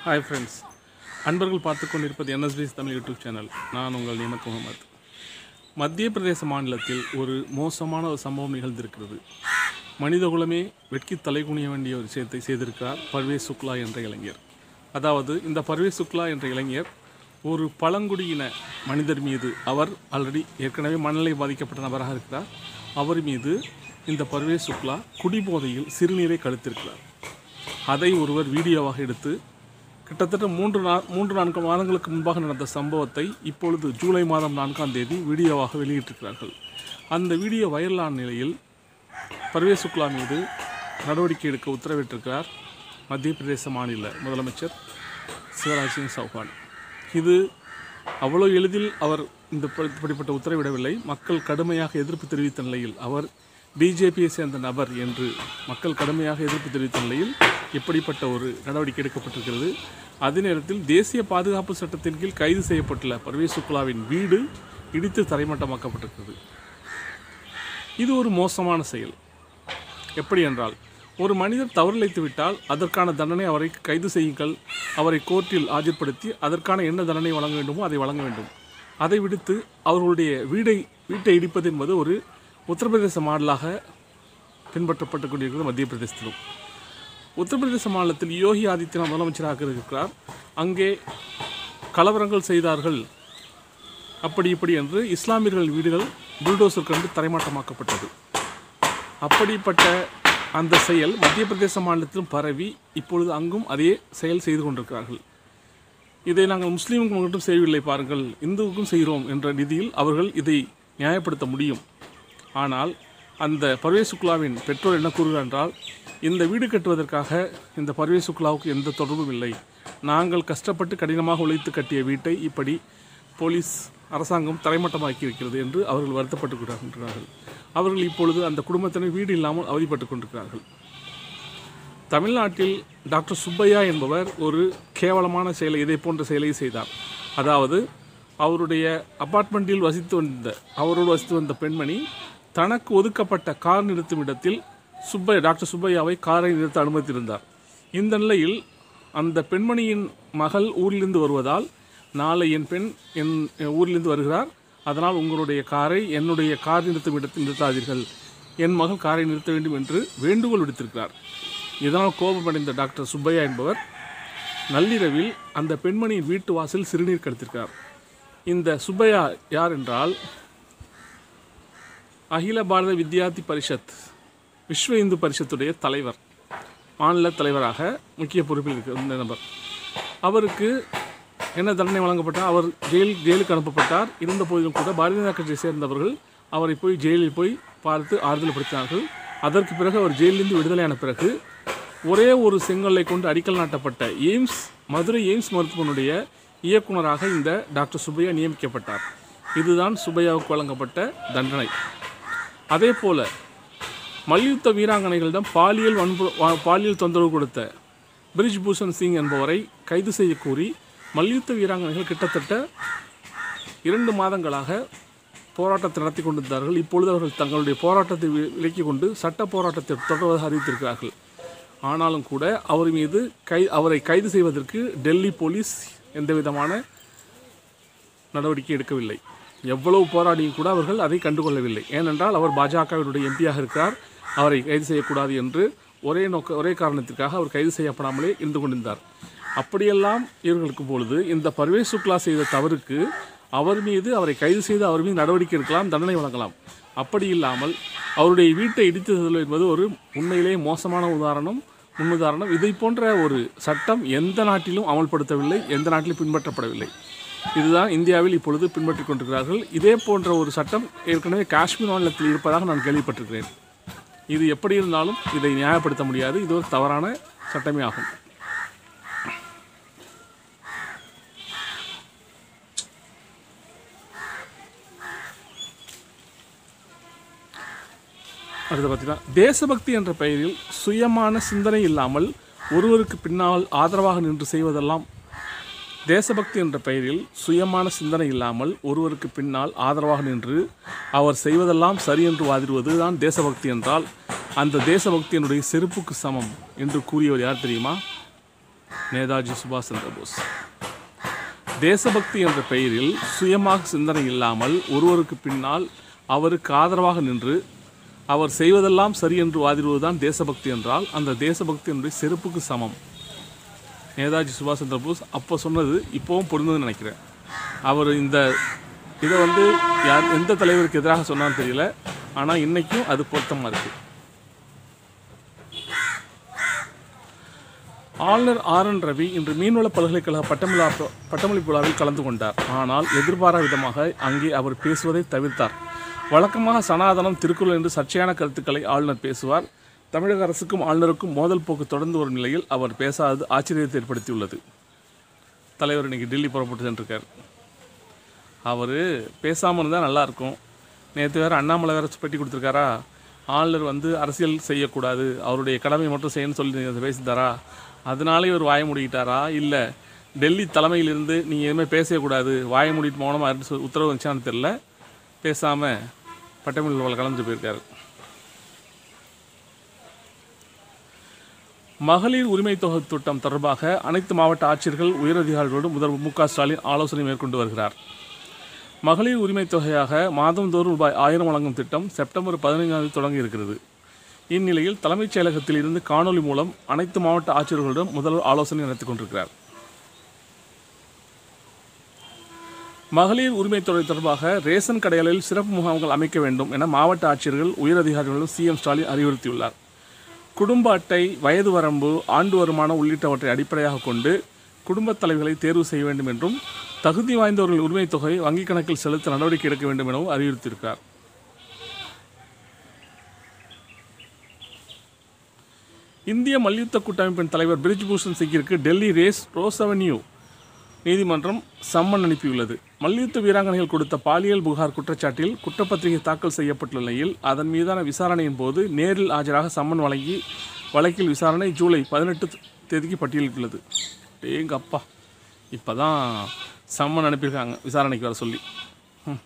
Hi friends அன்பர்கள் பார்த்து கொண்டிருப்பது என்எஸ்பிஎஸ் தமிழ் யூடியூப் சேனல் நான் உங்கள் நியமத் முகமது மத்திய பிரதேச மாநிலத்தில் ஒரு மோசமான ஒரு சம்பவம் நிகழ்ந்திருக்கிறது மனிதகுலமே வெட்கி தலைகுனிய வேண்டிய ஒரு விஷயத்தை செய்திருக்கிறார் பர்வேஸ் சுக்லா என்ற இளைஞர் அதாவது இந்த பர்வேஸ் சுக்லா என்ற இளைஞர் ஒரு பழங்குடியின மனிதர் மீது அவர் ஆல்ரெடி ஏற்கனவே மனநிலை பாதிக்கப்பட்ட நபராக இருக்கிறார் அவர் மீது இந்த பர்வேஸ் சுக்லா குடிபோதையில் சிறுநீரை கழித்திருக்கிறார் அதை ஒருவர் வீடியோவாக எடுத்து கிட்டத்தட்ட மூன்று நா மூன்று நான்கு மாதங்களுக்கு முன்பாக நடந்த சம்பவத்தை இப்பொழுது ஜூலை மாதம் நான்காம் தேதி வீடியோவாக வெளியிட்டிருக்கிறார்கள் அந்த வீடியோ வைரலான நிலையில் பர்வேஸ் சுக்லா மீது நடவடிக்கை எடுக்க உத்தரவிட்டிருக்கிறார் மத்திய பிரதேச மாநில முதலமைச்சர் சிவராஜ் சிங் சௌஹான் இது அவ்வளோ எளிதில் அவர் இந்த ப- இப்படிப்பட்ட உத்தரவிடவில்லை மக்கள் கடுமையாக எதிர்ப்பு தெரிவித்த நிலையில் அவர் பிஜேபியை சேர்ந்த நபர் என்று மக்கள் கடுமையாக எதிர்ப்பு தெரிவித்த நிலையில் இப்படிப்பட்ட ஒரு நடவடிக்கை எடுக்கப்பட்டிருக்கிறது அதே நேரத்தில் தேசிய பாதுகாப்பு சட்டத்தின் கீழ் கைது செய்யப்பட்டுள்ள பர்வேஸ் சுக்லாவின் வீடு இடித்து தரைமட்டமாக்கப்பட்டிருக்கிறது இது ஒரு மோசமான செயல் எப்படி என்றால் ஒரு மனிதர் தவறிழைத்து விட்டால் அதற்கான தண்டனை அவரை கைது செய்யுங்கள் அவரை கோர்ட்டில் ஆஜர்படுத்தி அதற்கான என்ன தண்டனை வழங்க வேண்டுமோ அதை வழங்க வேண்டும் அதை விடுத்து அவர்களுடைய வீடை வீட்டை இடிப்பது என்பது ஒரு உத்தரப்பிரதேச மாடலாக பின்பற்றப்பட்டு கொண்டிருக்கிறது மத்திய பிரதேசத்திலும் உத்தரப்பிரதேச மாநிலத்தில் யோகி ஆதித்யநாத் முதலமைச்சராக இருக்கிறார் அங்கே கலவரங்கள் செய்தார்கள் அப்படி இப்படி என்று இஸ்லாமியர்கள் வீடுகள் புல்டோசர் கண்டு தரைமாட்டமாக்கப்பட்டது அப்படிப்பட்ட அந்த செயல் மத்திய பிரதேச மாநிலத்திலும் பரவி இப்பொழுது அங்கும் அதே செயல் செய்து கொண்டிருக்கிறார்கள் இதை நாங்கள் முஸ்லீமுக்கு மட்டும் செய்யவில்லை பாருங்கள் இந்துவுக்கும் செய்கிறோம் என்ற நிதியில் அவர்கள் இதை நியாயப்படுத்த முடியும் ஆனால் அந்த பர்வேஸ் சுக்லாவின் பெற்றோர் என்ன கூறுகிறார் என்றால் இந்த வீடு கட்டுவதற்காக இந்த பர்வேஸ் சுக்லாவுக்கு எந்த தொடர்பும் இல்லை நாங்கள் கஷ்டப்பட்டு கடினமாக உழைத்து கட்டிய வீட்டை இப்படி போலீஸ் அரசாங்கம் தரைமட்டமாக்கி இருக்கிறது என்று அவர்கள் வருத்தப்பட்டு கொண்டிருக்கிறார்கள் அவர்கள் இப்பொழுது அந்த குடும்பத்தினர் வீடு இல்லாமல் அவதிப்பட்டு கொண்டிருக்கிறார்கள் தமிழ்நாட்டில் டாக்டர் சுப்பையா என்பவர் ஒரு கேவலமான செயலை இதை போன்ற செயலை செய்தார் அதாவது அவருடைய அபார்ட்மெண்ட்டில் வசித்து வந்த அவரோடு வசித்து வந்த பெண்மணி தனக்கு ஒதுக்கப்பட்ட கார் நிறுத்தும் இடத்தில் சுப்பையா டாக்டர் சுப்பையாவை காரை நிறுத்த அனுமதித்திருந்தார் இந்த நிலையில் அந்த பெண்மணியின் மகள் ஊரிலிருந்து வருவதால் நாளை என் பெண் என் ஊரிலிருந்து வருகிறார் அதனால் உங்களுடைய காரை என்னுடைய கார் நிறுத்தும் இடத்தில் நிறுத்தாதீர்கள் என் மகள் காரை நிறுத்த வேண்டும் என்று வேண்டுகோள் விடுத்திருக்கிறார் இதனால் கோபமடைந்த டாக்டர் சுப்பையா என்பவர் நள்ளிரவில் அந்த பெண்மணியின் வீட்டு வாசல் சிறுநீர் கடுத்திருக்கிறார் இந்த சுப்பையா யார் என்றால் அகில பாரத வித்யார்த்தி பரிஷத் விஸ்வ இந்து பரிஷத்துடைய தலைவர் மாநில தலைவராக முக்கிய பொறுப்பில் இருக்கிற இந்த நபர் அவருக்கு என்ன தண்டனை வழங்கப்பட்டார் அவர் ஜெயில் ஜெயிலுக்கு அனுப்பப்பட்டார் இருந்த போதிலும் கூட பாரதிய ஜனதா கட்சியை சேர்ந்தவர்கள் அவரை போய் ஜெயிலில் போய் பார்த்து ஆறுதல் படுத்தினார்கள் அதற்கு பிறகு அவர் ஜெயிலிருந்து விடுதலையான பிறகு ஒரே ஒரு செங்கல்லை கொண்டு அடிக்கல் நாட்டப்பட்ட எய்ம்ஸ் மதுரை எய்ம்ஸ் மருத்துவமனுடைய இயக்குனராக இந்த டாக்டர் சுப்பையா நியமிக்கப்பட்டார் இதுதான் சுப்பையாவுக்கு வழங்கப்பட்ட தண்டனை அதே போல மல்யுத்த வீராங்கனைகளிடம் பாலியல் வன்பு வா- பாலியல் தொந்தரவு கொடுத்த பிரிஜ் பூஷன் சிங் என்பவரை கைது செய்ய கோரி மல்யுத்த வீராங்கனைகள் கிட்டத்தட்ட இரண்டு மாதங்களாக போராட்டத்தை நடத்தி கொண்டிருந்தார்கள் இப்பொழுது அவர்கள் தங்களுடைய போராட்டத்தை வி- விலக்கிக் கொண்டு சட்ட போராட்டத்தை தொடர்வதாக அறிவித்திருக்கிறார்கள் ஆனாலும் கூட அவர் மீது கை அவரை கைது செய்வதற்கு டெல்லி போலீஸ் எந்த விதமான நடவடிக்கை எடுக்கவில்லை எவ்வளவு போராடியும் கூட அவர்கள் அதை கண்டுகொள்ளவில்லை ஏனென்றால் அவர் பாஜகவினுடைய எம்பியாக இருக்கிறார் அவரை கைது செய்யக்கூடாது என்று ஒரே நோக்க ஒரே காரணத்திற்காக அவர் கைது செய்யப்படாமலே இருந்து கொண்டிருந்தார் அப்படியெல்லாம் இவர்களுக்கு பொழுது இந்த பர்வேஸ் சுக்லா செய்த தவறுக்கு அவர் மீது அவரை கைது செய்து அவர் மீது நடவடிக்கை எடுக்கலாம் தண்டனை வழங்கலாம் அப்படி இல்லாமல் அவருடைய வீட்டை இடித்தது என்பது ஒரு உண்மையிலேயே மோசமான உதாரணம் முன்னுதாரணம் இதை போன்ற ஒரு சட்டம் எந்த நாட்டிலும் அமல்படுத்தவில்லை எந்த நாட்டிலும் பின்பற்றப்படவில்லை இதுதான் இந்தியாவில் இப்பொழுது பின்பற்றிக் கொண்டிருக்கிறார்கள் இதே போன்ற ஒரு சட்டம் ஏற்கனவே காஷ்மீர் மாநிலத்தில் இருப்பதாக நான் கேள்விப்பட்டிருக்கிறேன் இது எப்படி இருந்தாலும் இதை நியாயப்படுத்த முடியாது இது ஒரு தவறான சட்டமே ஆகும் அடுத்து பார்த்தீங்கன்னா தேசபக்தி என்ற பெயரில் சுயமான சிந்தனை இல்லாமல் ஒருவருக்கு பின்னால் ஆதரவாக நின்று செய்வதெல்லாம் தேசபக்தி என்ற பெயரில் சுயமான சிந்தனை இல்லாமல் ஒருவருக்கு பின்னால் ஆதரவாக நின்று அவர் செய்வதெல்லாம் சரி என்று வாதிடுவது தான் தேசபக்தி என்றால் அந்த தேசபக்தியினுடைய செருப்புக்கு சமம் என்று கூறியவர் யார் தெரியுமா நேதாஜி சுபாஷ் சந்திர போஸ் தேசபக்தி என்ற பெயரில் சுயமாக சிந்தனை இல்லாமல் ஒருவருக்கு பின்னால் அவருக்கு ஆதரவாக நின்று அவர் செய்வதெல்லாம் சரி என்று வாதிடுவதுதான் தேசபக்தி என்றால் அந்த தேசபக்தி என்னுடைய செருப்புக்கு சமம் நேதாஜி சுபாஷ் சந்திர போஸ் அப்போ சொன்னது இப்போவும் பொருந்ததுன்னு நினைக்கிறேன் அவர் இந்த இதை வந்து யார் எந்த தலைவருக்கு எதிராக சொன்னான்னு தெரியல ஆனால் இன்னைக்கும் அது பொருத்தமாக இருக்குது ஆளுநர் ஆர் என் ரவி இன்று மீன்வள பல்கலைக்கழக பட்டமிழா பட்டமளிப்பு விழாவில் கலந்து கொண்டார் ஆனால் எதிர்பாரா விதமாக அங்கே அவர் பேசுவதை தவிர்த்தார் வழக்கமாக சனாதனம் திருக்குறள் என்று சர்ச்சையான கருத்துக்களை ஆளுநர் பேசுவார் தமிழக அரசுக்கும் ஆளுநருக்கும் மோதல் போக்கு தொடர்ந்து வரும் நிலையில் அவர் பேசாதது ஆச்சரியத்தை ஏற்படுத்தியுள்ளது தலைவர் இன்னைக்கு டெல்லி புறப்பட்டு சென்றிருக்கார் அவர் பேசாமல் இருந்தால் நல்லாயிருக்கும் நேற்று வேறு அண்ணாமலை வேறு பெட்டி கொடுத்துருக்காரா ஆளுநர் வந்து அரசியல் செய்யக்கூடாது அவருடைய கடமை மட்டும் செய்யணும்னு சொல்லி பேசித்தாரா அதனாலே இவர் வாய மூடிக்கிட்டாரா இல்லை டெல்லி தலைமையிலிருந்து நீங்கள் எதுவுமே பேசவே கூடாது வாய மூடிட்டு மௌனமாக இருந்து சொல் உத்தரவு வந்துச்சான்னு தெரில பேசாமல் பட்டமளிப்பில் கலந்துட்டு போயிருக்காரு மகளிர் உரிமை தொகை திட்டம் தொடர்பாக அனைத்து மாவட்ட ஆட்சியர்கள் உயரதிகாரிகளோடு முதல்வர் மு க ஸ்டாலின் ஆலோசனை மேற்கொண்டு வருகிறார் மகளிர் உரிமை தொகையாக மாதந்தோறும் ரூபாய் ஆயிரம் வழங்கும் திட்டம் செப்டம்பர் பதினைந்தாம் தேதி தொடங்கி இருக்கிறது இந்நிலையில் தலைமைச் செயலகத்தில் இருந்து காணொலி மூலம் அனைத்து மாவட்ட ஆட்சியர்களுடன் முதல்வர் ஆலோசனை நடத்தி கொண்டிருக்கிறார் மகளிர் உரிமை தொகை தொடர்பாக ரேஷன் கடைகளில் சிறப்பு முகாம்கள் அமைக்க வேண்டும் என மாவட்ட ஆட்சியர்கள் உயரதிகாரிகளிடம் சிஎம் ஸ்டாலின் அறிவுறுத்தியுள்ளார் குடும்ப அட்டை வயது வரம்பு ஆண்டு வருமானம் உள்ளிட்டவற்றை அடிப்படையாக கொண்டு குடும்பத் தலைவர்களை தேர்வு செய்ய வேண்டும் என்றும் தகுதி வாய்ந்தவர்கள் உரிமைத் தொகை வங்கிக் கணக்கில் செலுத்த நடவடிக்கை எடுக்க வேண்டும் எனவும் அறிவுறுத்தியிருக்கிறார் இந்திய மல்யுத்த கூட்டமைப்பின் தலைவர் பிரிஜ் பூஷன் சிங்கிற்கு டெல்லி ரேஸ் ரோஸ் அவென்யூ நீதிமன்றம் சம்மன் அனுப்பியுள்ளது மல்யுத்த வீராங்கனைகள் கொடுத்த பாலியல் புகார் குற்றச்சாட்டில் குற்றப்பத்திரிகை தாக்கல் செய்யப்பட்டுள்ள நிலையில் அதன் மீதான விசாரணையின் போது நேரில் ஆஜராக சம்மன் வழங்கி வழக்கில் விசாரணை ஜூலை பதினெட்டு தேதிக்கு பட்டியலிட்டுள்ளது ஏங்க அப்பா இப்போ தான் சம்மன் அனுப்பியிருக்காங்க விசாரணைக்கு வர சொல்லி ம்.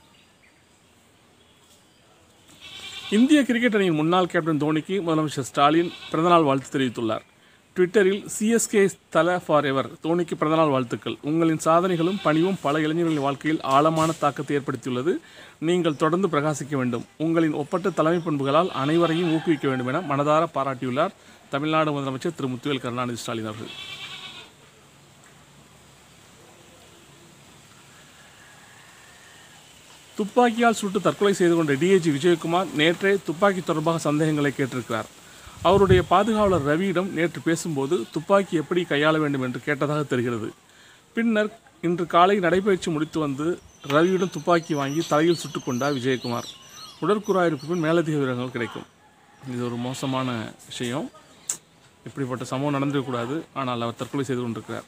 இந்திய கிரிக்கெட் அணியின் முன்னாள் கேப்டன் தோனிக்கு முதலமைச்சர் ஸ்டாலின் பிறந்தநாள் வாழ்த்து தெரிவித்துள்ளார் ட்விட்டரில் சிஎஸ்கே தல ஃபார் எவர் தோனிக்கு பிறந்தநாள் வாழ்த்துக்கள் உங்களின் சாதனைகளும் பணிவும் பல இளைஞர்களின் வாழ்க்கையில் ஆழமான தாக்கத்தை ஏற்படுத்தியுள்ளது நீங்கள் தொடர்ந்து பிரகாசிக்க வேண்டும் உங்களின் ஒப்பற்ற தலைமை பண்புகளால் அனைவரையும் ஊக்குவிக்க வேண்டும் என மனதார பாராட்டியுள்ளார் தமிழ்நாடு முதலமைச்சர் திரு முத்துவேல் கருணாநிதி ஸ்டாலின் அவர்கள் துப்பாக்கியால் சுட்டு தற்கொலை செய்து கொண்ட டிஐஜி விஜயகுமார் நேற்றே துப்பாக்கி தொடர்பாக சந்தேகங்களை கேட்டிருக்கிறார் அவருடைய பாதுகாவலர் ரவியிடம் நேற்று பேசும்போது துப்பாக்கி எப்படி கையாள வேண்டும் என்று கேட்டதாக தெரிகிறது பின்னர் இன்று காலை நடைபயிற்சி முடித்து வந்து ரவியிடம் துப்பாக்கி வாங்கி தலையில் சுட்டுக் கொண்டார் விஜயகுமார் உடற்குறாயிருக்கு பின் மேலதிக விவரங்கள் கிடைக்கும் இது ஒரு மோசமான விஷயம் இப்படிப்பட்ட சம்பவம் நடந்திருக்கக்கூடாது ஆனால் அவர் தற்கொலை செய்து கொண்டிருக்கிறார்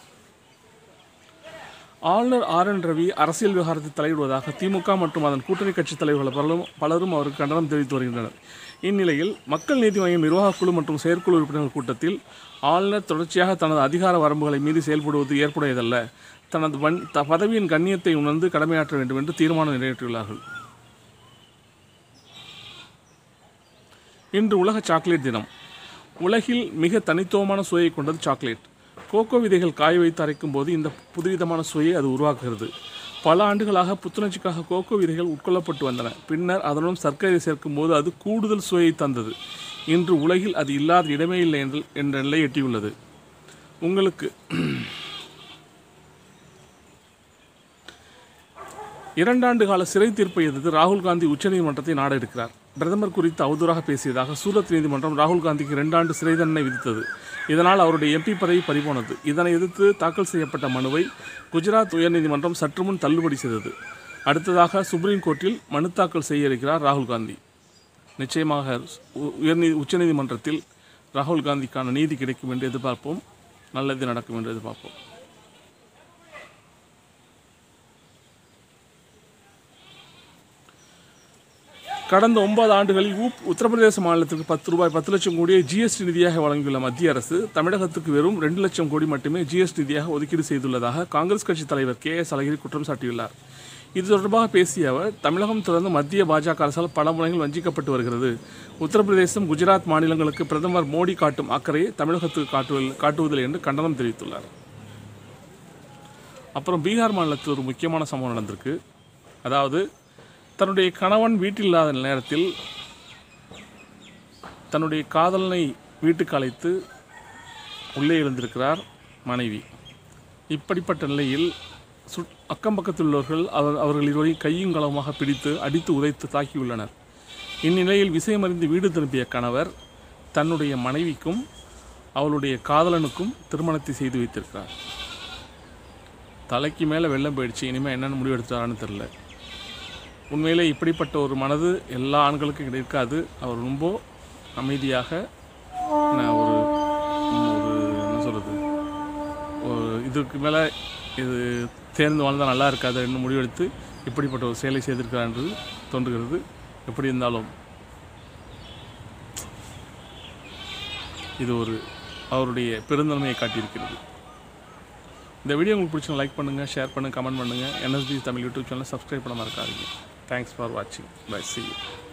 ஆளுநர் ஆர் என் ரவி அரசியல் விவகாரத்தில் தலையிடுவதாக திமுக மற்றும் அதன் கூட்டணி கட்சித் தலைவர்கள் பலரும் பலரும் அவருக்கு கண்டனம் தெரிவித்து வருகின்றனர் இந்நிலையில் மக்கள் நீதி மையம் நிர்வாகக் குழு மற்றும் செயற்குழு உறுப்பினர்கள் கூட்டத்தில் ஆளுநர் தொடர்ச்சியாக தனது அதிகார வரம்புகளை மீறி செயல்படுவது ஏற்புடையதல்ல தனது வன் த பதவியின் கண்ணியத்தை உணர்ந்து கடமையாற்ற வேண்டும் என்று தீர்மானம் நிறைவேற்றியுள்ளார்கள் இன்று உலக சாக்லேட் தினம் உலகில் மிக தனித்துவமான சுவையை கொண்டது சாக்லேட் கோகோ விதைகள் காய வைத்து அரைக்கும் போது இந்த புதுவிதமான சுவையை அது உருவாக்குகிறது பல ஆண்டுகளாக புத்துணர்ச்சிக்காக கோகோ விதைகள் உட்கொள்ளப்பட்டு வந்தன பின்னர் அதனுடன் சர்க்கரை சேர்க்கும் போது அது கூடுதல் சுவையை தந்தது இன்று உலகில் அது இல்லாத இடமே இல்லை என்று என்ற நிலை எட்டியுள்ளது உங்களுக்கு இரண்டாண்டு கால சிறை தீர்ப்பை எதிர்த்து ராகுல் காந்தி உச்சநீதிமன்றத்தை நாட இருக்கிறார் பிரதமர் குறித்து அவதூறாக பேசியதாக சூரத் நீதிமன்றம் ராகுல் காந்திக்கு இரண்டாண்டு சிறை தண்டனை விதித்தது இதனால் அவருடைய எம்பி பதவி பறிபோனது இதனை எதிர்த்து தாக்கல் செய்யப்பட்ட மனுவை குஜராத் உயர்நீதிமன்றம் சற்று முன் தள்ளுபடி செய்தது அடுத்ததாக சுப்ரீம் கோர்ட்டில் மனு தாக்கல் செய்ய இருக்கிறார் ராகுல் காந்தி நிச்சயமாக உ- உயர்நீதி உச்சநீதிமன்றத்தில் ராகுல் காந்திக்கான நீதி கிடைக்கும் என்று எதிர்பார்ப்போம் நல்லது நடக்கும் என்று எதிர்பார்ப்போம் கடந்த ஒன்பது ஆண்டுகளில் ஊப் உத்தரப்பிரதேச மாநிலத்திற்கு பத்து ரூபாய் பத்து லட்சம் கோடியை ஜிஎஸ்டி நிதியாக வழங்கியுள்ள மத்திய அரசு தமிழகத்துக்கு வெறும் ரெண்டு லட்சம் கோடி மட்டுமே ஜிஎஸ்டி நிதியாக ஒதுக்கீடு செய்துள்ளதாக காங்கிரஸ் கட்சி தலைவர் கே எஸ் அழகிரி குற்றம் சாட்டியுள்ளார் இது தொடர்பாக பேசிய அவர் தமிழகம் தொடர்ந்து மத்திய பாஜக அரசால் பல முறைகள் வஞ்சிக்கப்பட்டு வருகிறது உத்தரப்பிரதேசம் குஜராத் மாநிலங்களுக்கு பிரதமர் மோடி காட்டும் அக்கறையை தமிழகத்துக்கு காட்டுவதில் காட்டுவதில்லை என்று கண்டனம் தெரிவித்துள்ளார் அப்புறம் பீகார் மாநிலத்தில் ஒரு முக்கியமான சம்பவம் நடந்திருக்கு அதாவது தன்னுடைய கணவன் வீட்டில் இல்லாத நேரத்தில் தன்னுடைய காதலனை வீட்டுக்கு அழைத்து உள்ளே எழுந்திருக்கிறார் மனைவி இப்படிப்பட்ட நிலையில் சு அக்கம் பக்கத்தில் உள்ளவர்கள் அவர் அவர்கள் இருவரையும் கையும் களவுமாக பிடித்து அடித்து உதைத்து தாக்கியுள்ளனர் இந்நிலையில் விஷயமறிந்து வீடு திரும்பிய கணவர் தன்னுடைய மனைவிக்கும் அவளுடைய காதலனுக்கும் திருமணத்தை செய்து வைத்திருக்கிறார் தலைக்கு மேலே வெள்ளம் போயிடுச்சு இனிமேல் என்னென்னு முடிவு எடுத்தாரான்னு தெரில உண்மையிலே இப்படிப்பட்ட ஒரு மனது எல்லா ஆண்களுக்கும் இருக்காது அவர் ரொம்ப அமைதியாக நான் ஒரு ஒரு என்ன சொல்கிறது ஒரு இதுக்கு மேலே இது தேர்ந்து வாழ்ந்தால் நல்லா இருக்காது என்று முடிவெடுத்து இப்படிப்பட்ட ஒரு செயலை செய்திருக்கிறார் என்று தோன்றுகிறது எப்படி இருந்தாலும் இது ஒரு அவருடைய பெருந்தன்மையை காட்டியிருக்கிறது இந்த வீடியோ உங்களுக்கு பிடிச்சா லைக் பண்ணுங்கள் ஷேர் பண்ணுங்கள் கமெண்ட் பண்ணுங்கள் என்எஸ்பி தமிழ் யூடியூப் சேனலை சப்ஸ்கிரைப் பண்ண மறக்காதீங்க தேங்க்ஸ் ஃபார் வாட்சிங் பை சி யூ